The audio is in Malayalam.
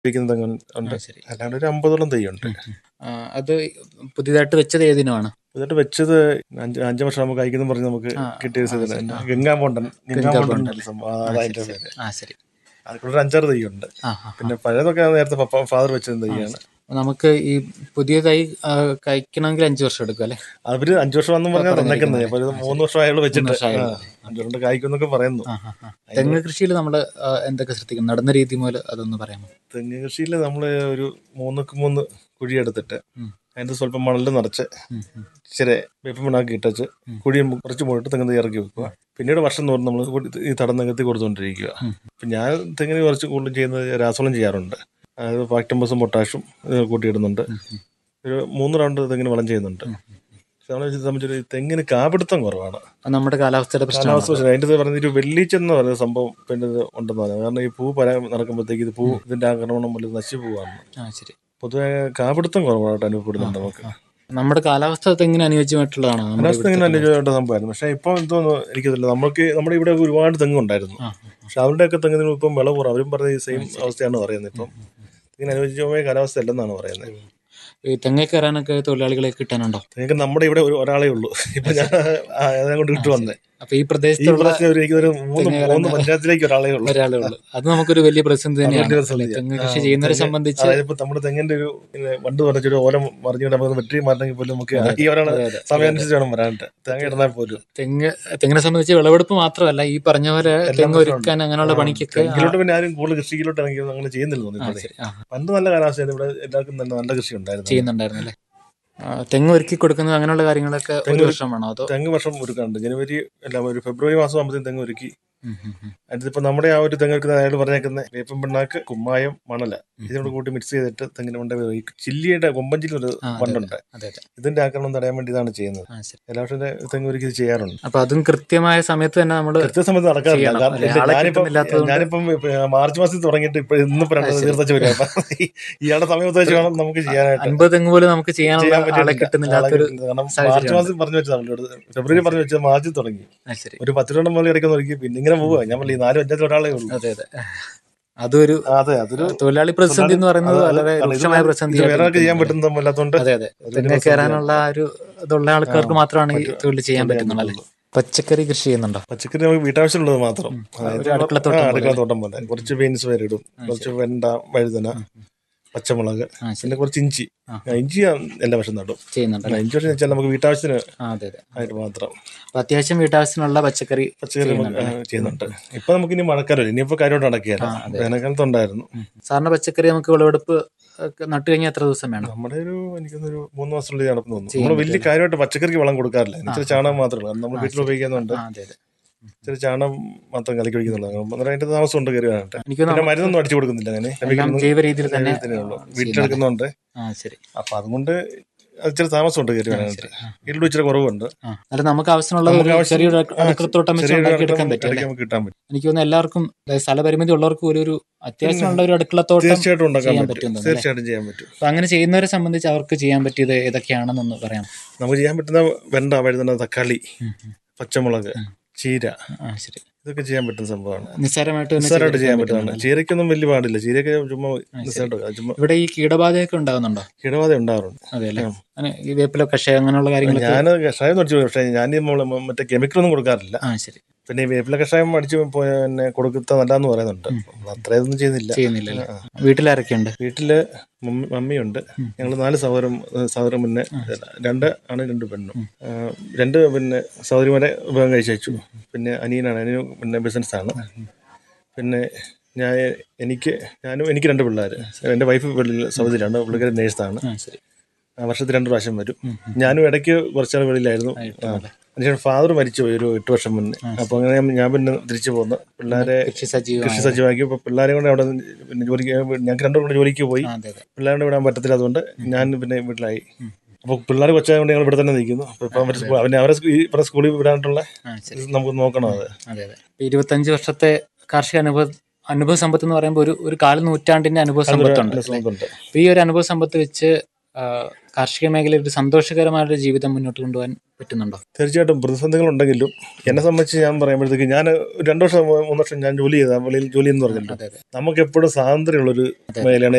ഇരിക്കുന്ന തെങ്ങ് ഉണ്ട് ശരി അല്ലാണ്ട് ഒരു അമ്പതോളം തൈയുണ്ട് ആ, അത് പുതിയതായിട്ട് വെച്ചത് ഏതിനുമാണ് എന്നിട്ട് വെച്ചത് അഞ്ച് അഞ്ച് വർഷം നമുക്ക് കഴിക്കുന്നു പറഞ്ഞ് നമുക്ക് ആ, കിട്ടിയ ആ, ശരി. സീസൺ ആ. ഗംഗാമോണ്ടൻ ഗംഗാമോണ്ടൻ. ഗംഗാമോണ്ടൻ സംഭവം ആ, അതായിട്ട് ശരി, ശരി. ആ ശരി അതിൽ ഒരു അഞ്ചാറ് തൈയുണ്ട് ആ ആ, ആ. പിന്നെ പഴയതൊക്കെ നേരത്തെ ഫാദർ വെച്ച തൈയാണ് നമുക്ക് ഈ പുതിയ തൈ ആ, കഴിക്കണമെങ്കിൽ അഞ്ചു വർഷം എടുക്കും അല്ലേ അവര് അഞ്ചു വർഷം വന്നും പറഞ്ഞാൽ തന്നേക്കുന്നത് അപ്പൊ ഇത് മൂന്ന് വർഷം അയാൾ വെച്ചിട്ട് മൂന്ന് വർഷം ആ, ആയുള്ളൂ. അഞ്ചു കൊണ്ട് കായ്ക്കുന്നൊക്കെ പറയുന്നു ആ, ആ, ആ. തെങ്ങ് കൃഷിയിൽ നമ്മൾ എന്തൊക്കെ ശ്രദ്ധിക്കും നടന്ന രീതി മുതൽ അതൊന്ന് പറയാമോ തെങ്ങ് കൃഷിയിൽ നമ്മൾ ഒരു മൂന്നൊക്കെ മൂന്ന് കുഴി എടുത്തിട്ട് ഉം. അതിന്റെ സ്വല്പം മണലിൽ നിറച്ച് ഉം, ഉം. ഇച്ചിരി വേപ്പ് മണ്ണാക്കി ഇട്ടച്ച് ഉം. കുഴി കുറച്ച് പോയിട്ട് തെങ്ങ് തൈ ഇറക്കി വെക്കുക പിന്നീട് വർഷം തോറും നമ്മൾ ഈ തടം നികത്തി കൊടുത്തുകൊണ്ടിരിക്കുക ഉം. അപ്പം ഞാൻ തെങ്ങിന് കുറച്ച് കൂടുതലും ചെയ്യുന്നത് രാസവളം ചെയ്യാറുണ്ട് അതായത് ഫാക്ടംബസും പൊട്ടാഷും ഇത് കൂട്ടിയിടുന്നുണ്ട് ഉം, ഉം. ഒരു മൂന്ന് റൗണ്ട് തെങ്ങിന് വളം ചെയ്യുന്നുണ്ട് ഉം. പക്ഷെ നമ്മളെ സംബന്ധിച്ചൊരു തെങ്ങിന് കാപിടുത്തം കുറവാണ് അത് നമ്മുടെ കാലാവസ്ഥയുടെ കാലാവസ്ഥ പ്രശ്നമാണ് പ്രശ്നം അതിൻ്റെ ഇത് പറഞ്ഞ ഒരു വെള്ളീച്ച എന്ന് പറയുന്ന സംഭവം പിന്നെ ഇത് ഉണ്ടെന്ന് പറയാം കാരണം ഈ പൂ പല നടക്കുമ്പോഴത്തേക്ക് ഇത് പൂ ഇതിന്റെ ആക്രമണം വല്ലതും നശിച്ചു പോവാണ് ആ ശരി പൊതുവെ കാപിടുത്തം കുറവായിട്ട് അനുഭവപ്പെടുന്നുണ്ട് നമുക്ക് നമ്മുടെ കാലാവസ്ഥ തെങ്ങിന് അനുയോജ്യമായിട്ടുള്ളതാണോ നമ്മുടെ കാലാവസ്ഥ ഇങ്ങനെ ഇവിടുത്തെ അനുയോജ്യമായിട്ട് സംഭവമായിരുന്നു പക്ഷേ ഇപ്പം എന്തോന്നു എനിക്കതില്ല നമുക്ക് നമ്മുടെ ഇവിടെ ഒരുപാട് തെങ്ങുണ്ടായിരുന്നു ആ, പക്ഷെ അവരുടെയൊക്കെ തെങ്ങിന് ഇപ്പം വിള കുറവ് അവരും പറഞ്ഞ ഈ സെയിം അവസ്ഥയാണ് പറയുന്നത് ഇപ്പം ഇങ്ങനെ അനുയോജ്യമായ കാലാവസ്ഥ അല്ലെന്നാണ് പറയുന്നത് ഈ തെങ്ങ കയറാനൊക്കെ തൊഴിലാളികളെ കിട്ടാനുണ്ടോ നിങ്ങൾക്ക് നമ്മുടെ ഇവിടെ ഒരു ഒരാളേ ഉള്ളൂ ഇപ്പൊ ഞാൻ ആ, അതിനെ കൊണ്ട് കിട്ടു വന്നേ അപ്പൊ ഈ ഈ പ്രദേശത്തുള്ള പ്രദേശത്ത് ഒരു എനിക്കൊരു മൂന്ന് തെങ്ങ് മൂന്ന് പഞ്ചായത്തിലേക്ക് ഒരാളേ ഉള്ളൂ ഒരാളേ ഉള്ളൂ അത് നമുക്കൊരു വലിയ പ്രതിസന്ധി വലിയ തന്നെയാണ് പ്രതിസന്ധിയാ. അല്ലേ? തെങ്ങ് ആ, കൃഷി ചെയ്യുന്നവരെ തെങ്ങ് സംബന്ധിച്ച് അതായത് ഇപ്പൊ നമ്മുടെ തെങ്ങിന്റെ ഒരു ഇങ്ങനെ വണ്ട് പറഞ്ഞൊരു ഓലം മറിഞ്ഞിട്ട് നമുക്ക് വെട്ടി മാറ്റണമെങ്കിൽ പോലും നമുക്ക് ഈ ഒരാളെ അതെ, അതെ. സമയം അനുസരിച്ച് വേണം വരാനായിട്ട് തേങ്ങ ഇടുന്നാൽ പോലും തെങ്ങ് തെങ്ങിനെ സംബന്ധിച്ച് വിളവെടുപ്പ് മാത്രമല്ല ഈ പറഞ്ഞ പോലെ തെങ്ങ് ഒരുക്കാൻ അങ്ങനെയുള്ള പണിക്കൊക്കെ ആ, തെങ്ങിലോട്ട് പിന്നെ ആരും കൂടുതൽ കൃഷിയിലോട്ട് ഇറങ്ങി അങ്ങനെ ചെയ്യുന്നില്ല ആ, തോന്നുന്നു ശരി. ആ, പണ്ട് നല്ല കാലാവസ്ഥയായിരുന്നു ഇവിടെ എല്ലാവർക്കും നല്ല നല്ല കൃഷി ഉണ്ടായിരുന്നു ചെയ്യുന്നുണ്ടായിരുന്നു അല്ലേ ആ, തെങ്ങ് ഒരുക്കി കൊടുക്കുന്നത് അങ്ങനെയുള്ള കാര്യങ്ങളൊക്കെ ഒരു തെങ്ങ് വർഷം വേണോ അതോ തെങ്ങ് വർഷം ഒരുക്കാണ്ട് ജനുവരി അല്ല ഒരു ഫെബ്രുവരി മാസം ആകുമ്പോഴത്തേക്കും തെങ്ങ് ഒരുക്കി ഉം, ഉം, ഉം. അതിപ്പോ നമ്മുടെ ആ ഒരു തെങ്ങ് എടുക്കുന്ന അയാൾ പറഞ്ഞേക്കുന്ന വേപ്പൻ പിണ്ണാക്ക് കുമ്മായം മണല ഇതിനോട് കൂട്ടി മിക്സ് ചെയ്തിട്ട് തെങ്ങിന് കൊണ്ട് ഈ ചില്ലിയുടെ കൊമ്പഞ്ചിൽ ഒരു ആ, അതെ, വണ്ടുണ്ട് അതെ അതെ ഇതിന്റെ ആക്രമണം തടയാൻ വേണ്ടി ഇതാണ് ചെയ്യുന്നത് ആ ശരി എല്ലാ വർഷം തെങ്ങ് ഒരുക്കി ഇത് ചെയ്യാറുണ്ട് അപ്പൊ അതും കൃത്യമായ സമയത്ത് തന്നെ നമ്മൾ കൃത്യസമയത്ത് നടക്കാറില്ല ചെയ്യണം. കാരണം അല്ലേ? ആളെ ഞാനിപ്പം കിട്ടുന്നില്ലാത്തതുകൊണ്ട് ഞാനിപ്പം ഇപ്പൊ മാർച്ച് മാസത്തിൽ തുടങ്ങിയിട്ട് ഇപ്പൊ ഇന്നിപ്പോ രണ്ട് ശരി. തീർച്ച വരും അപ്പൊ ഈ- ഇയാളുടെ സമയത്ത് വെച്ച് വേണം നമുക്ക് ചെയ്യാനായിട്ട് അൻപത് തെങ്ങ് പോലും നമുക്ക് ചെയ്യാനുള്ള ചെയ്യാൻ ആളെ പറ്റില്ല കിട്ടുന്നില്ലാത്തൊരു കാരണം മാർച്ച് സാഹചര്യമുണ്ട്. മാസം പറഞ്ഞു വെച്ചതാണ് ഫെബ്രുവരി പറഞ്ഞു വെച്ചത് മാർച്ചിൽ തുടങ്ങി ആ, ശരി ഒരു പത്ത് രണ്ടെണ്ണം മുതൽ ഇടയ്ക്ക് നോക്കി പിന്നെ ഇങ്ങനെ പോവുക ഞാൻ പറഞ്ഞില്ല ഈ നാല് പഞ്ചായത്തിൽ ഒരാളേ ഉള്ളൂ അതെ അതെ അതൊരു ആ, അതെ അതൊരു തൊഴിലാളി പ്രതിസന്ധി എന്ന് പറയുന്നത് അത് വളരെ കാരണം ഇത് രൂക്ഷമായ ഇത് പ്രതിസന്ധി വേറെ ആൾക്ക് ചെയ്യാൻ പറ്റുന്നതല്ലാത്തോണ്ട് അതെ അതെ തെങ്ങ് കയറാനുള്ള ആ ഒരു ഇതുള്ള ആൾക്കാർക്ക് മാത്രമാണ് ഈ തൊഴിൽ ചെയ്യാൻ പറ്റുന്നുള്ളൂ അല്ലേ പച്ചക്കറി കൃഷി ചെയ്യുന്നുണ്ടോ പച്ചക്കറി നമുക്ക് വീട്ടാവശ്യമുള്ളത് മാത്രം അതായത് ഒരു അടുക്കളത്തോട്ടം ആ, പോലെ. അടുക്കളത്തോട്ടം പോലെ കുറച്ച് ബീൻസ് വരിടും കുറച്ച് വെണ്ട വഴുതന പച്ചമുളക് ആ ശരി പിന്നെ കുറച്ച് ഇഞ്ചി ആ. ആ, ഇഞ്ചി ഞാൻ എല്ലാ വർഷം നടും ചെയ്യുന്നുണ്ടല്ലോ ഇഞ്ചി വർഷം വെച്ചാൽ നമുക്ക് വീട്ടാവശ്യത്തിന് ആ അതെ അതെ ആയിട്ട് മാത്രം അപ്പൊ അത്യാവശ്യം വീട്ടാവശ്യത്തിനുള്ള പച്ചക്കറി പച്ചക്കറി നമുക്ക് ആ, ചെയ്യുന്നുണ്ട് ഇപ്പൊ നമുക്ക് ഇനി മഴക്കാലം ഇനിയിപ്പോ കാര്യമായിട്ട് നടക്കുകയല്ല ആ, അതെ. വേനൽക്കാലത്ത് ഉണ്ടായിരുന്നു സാറിന് പച്ചക്കറി നമുക്ക് വിളവെടുപ്പ് ഒക്കെ നട്ടു കഴിഞ്ഞാൽ എത്ര ദിവസം വേണം നമ്മുടെ ഒരു എനിക്കൊന്നൊരു മൂന്ന് മാസത്തിനുള്ളിൽ നടന്നു തോന്നുന്നു ചെയ്യാൻ നമ്മൾ വലിയ കാര്യമായിട്ട് പച്ചക്കറിക്ക് വളം കൊടുക്കാറില്ല ഇച്ചിരി ചാണകം മാത്രമേ ഉള്ളൂ നമ്മൾ വീട്ടിൽ ഉപയോഗിക്കുന്നുണ്ട് ആ, അതെ അതെ ഇച്ചിരി ചാണകം മാത്രം കലക്കി ഒഴിക്കുന്നുള്ളൂ അന്നേരം അതിന്റെ താമസമുണ്ട് കയറി വരാനായിട്ട് എനിക്ക് പിന്നെ തോന്നുന്നു മരുന്നൊന്നും അടിച്ചു കൊടുക്കുന്നില്ല അങ്ങനെ എല്ലാം കെമിക്കലൊന്നും ജൈവ രീതിയിൽ തന്നെ ഇതിനേ ഉള്ളൂ വീട്ടിലെടുക്കുന്നുണ്ട് ആ ശരി അപ്പൊ അതുകൊണ്ട് അത് ഇച്ചിരി താമസമുണ്ട് കയറി വരാനായിട്ട് ആ. വീട്ടിലും ഇച്ചിരി കുറവുണ്ട് ആ എന്നാലും നമുക്ക് ആവശ്യമുള്ളത് നമുക്ക് ഒരു ആവശ്യം- ചെറിയൊരു ആ, അടുക്കളത്തോട്ടം വെച്ച് ചെറിയൊരു ഉണ്ടാക്കിയെടുക്കാൻ ഇടയ്ക്ക് പറ്റും അല്ലേ നമുക്ക് കിട്ടാൻ പറ്റും എനിക്ക് തോന്നുന്നു എല്ലാവർക്കും അതായത് സ്ഥലപരിമിതി ഉള്ളവർക്ക് പോലും ഒരു അത്യാവശ്യമുള്ള ഒരു അടുക്കളത്തോട്ടം തീർച്ചയായിട്ടും ഉണ്ടാക്കാൻ ചെയ്യാൻ പറ്റും പറ്റും തീർച്ചയായിട്ടും ചെയ്യാൻ പറ്റും അപ്പൊ അങ്ങനെ ചെയ്യുന്നവരെ സംബന്ധിച്ച് അവർക്ക് ചെയ്യാൻ പറ്റിയത് ഏതൊക്കെയാണെന്നൊന്ന് പറയാം നമുക്ക് ചെയ്യാൻ പറ്റുന്ന വെണ്ട വഴുതന തക്കാളി ഉം, ഉം. പച്ചമുളക് ചീര ആ ശരി ഇതൊക്കെ ചെയ്യാൻ പറ്റുന്ന സംഭവമാണ് നിസ്സാരമായിട്ട് തന്നെ നിസ്സാരമായിട്ട് ചെയ്യാൻ ചെയ്തെടുക്കാൻ പറ്റുന്നതാണ് ചീരയ്ക്കൊന്നും വലിയ പാടില്ല ചീരയൊക്കെ ചുമ്മാ നിസ്സാരമായിട്ട് ചുമ്മാ ഇവിടെ ഈ കീടബാധയൊക്കെ ഉണ്ടാകുന്നുണ്ടോ കിടവാതെ ഉണ്ടാവാറുണ്ട് അതെ അല്ലേ അങ്ങനെ ഈ വേപ്പില കഷായം അങ്ങനെയുള്ള കാര്യങ്ങളൊക്കെ ഞാൻ കഷായം അടിച്ചു പക്ഷേ ഞാൻ ഈ നമ്മള് മറ്റേ കെമിക്കലൊന്നും കൊടുക്കാറില്ല ആ ശരി പിന്നെ ഈ വേപ്പില കഷായം അടിച്ച് പിന്നെ കൊടുക്കുന്ന നല്ലതെന്ന് പറയുന്നുണ്ട് നമ്മൾ അത്രയൊന്നും ചെയ്യുന്നില്ല ചെയ്യുന്നില്ലല്ലേ വീട്ടിലാരൊക്കെയുണ്ട് വീട്ടില് മമ്മി- മമ്മിയുണ്ട് ഞങ്ങൾ നാല് സഹോദരം സഹോദരൻ പിന്നെ രണ്ട് ആണ് രണ്ട് പെണ്ണും ആ, രണ്ട് പിന്നെ സഹോദരിമാരെ വിവാഹം കഴിച്ചു വെച്ചു പിന്നെ അനിയനാണ് അനിയന് പിന്നെ ബിസിനസ്സാണ് പിന്നെ ഞാൻ എനിക്ക് ഞാനും എനിക്ക് രണ്ട് പിള്ളേർ എൻ്റെ വൈഫ് വെളിയിൽ സൗദിയിലാണ് പുള്ളിക്കാരി നേഴ്സാണ് ആ ശരി ആ, വർഷത്തിൽ രണ്ട് പ്രാവശ്യം വരും ഞാനും ഇടയ്ക്ക് കുറച്ചാൾ വെളിയിലായിരുന്നു ആ. അതിനുശേഷം ഫാദർ മരിച്ചു പോയി ഒരു എട്ട് വർഷം മുന്നേ അപ്പോൾ അങ്ങനെ ഞാൻ- ഞാൻ പിന്നെ തിരിച്ചു പോന്നു പിള്ളേരെ കൃഷി സജീവം കൃഷി സജ്ജമാക്കി ഇപ്പോൾ പിള്ളേരെ കൊണ്ട് അവിടെ പിന്നെ ജോലിക്ക് ഞങ്ങൾക്ക് രണ്ടും കൂടെ ജോലിക്ക് പോയി അതെ അതെ പിള്ളേരെ വിടാൻ പറ്റത്തില്ല അതുകൊണ്ട് ഞാൻ പിന്നെ വീട്ടിലായി അപ്പോൾ പിള്ളേർ കൊച്ചായതുകൊണ്ട് ഞങ്ങൾ ഇവിടെ തന്നെ നിൽക്കുന്നു അപ്പോൾ ഇപ്പം അവർ സ്കൂ- അവനെ അവരെ സ്കൂ- ഈ ഇവിടെ സ്കൂളിൽ വിടാനായിട്ടുള്ള ആ ശരി ഇത് നമുക്ക് നോക്കണം അത് അതെ അതെ ഇപ്പൊ ഇരുപത്തഞ്ച് വർഷത്തെ കാർഷിക അനുഭവ അനുഭവ സമ്പത്ത് എന്ന് പറയുമ്പോൾ ഒരു ഒരു കാൽ നൂറ്റാണ്ടിന്റെ അനുഭവ സമ്പത്തുണ്ട് അല്ലേ? ഉണ്ട് അപ്പൊ ഈ ഒരു അനുഭവ സമ്പത്ത് വെച്ച് ആ, കാർഷിക മേഖലയിൽ ഒരു സന്തോഷകരമായ ഒരു ജീവിതം മുന്നോട്ട് കൊണ്ടുപോകാൻ പറ്റുന്നുണ്ടോ തീർച്ചയായിട്ടും പ്രതിസന്ധികൾ ഉണ്ടെങ്കിലും എന്നെ സംബന്ധിച്ച് ഞാൻ പറയുമ്പോഴത്തേക്ക് ഞാൻ രണ്ടു വർഷം മൂന്ന് വർഷം ഞാൻ ജോലി ചെയ്ത വെളിയിൽ ജോലി എന്ന് പറഞ്ഞിട്ടുണ്ട് അതെ അതെ നമുക്ക് എപ്പോഴും സ്വാതന്ത്ര്യമുള്ളൊരു അതെ. മേഖലയാണ്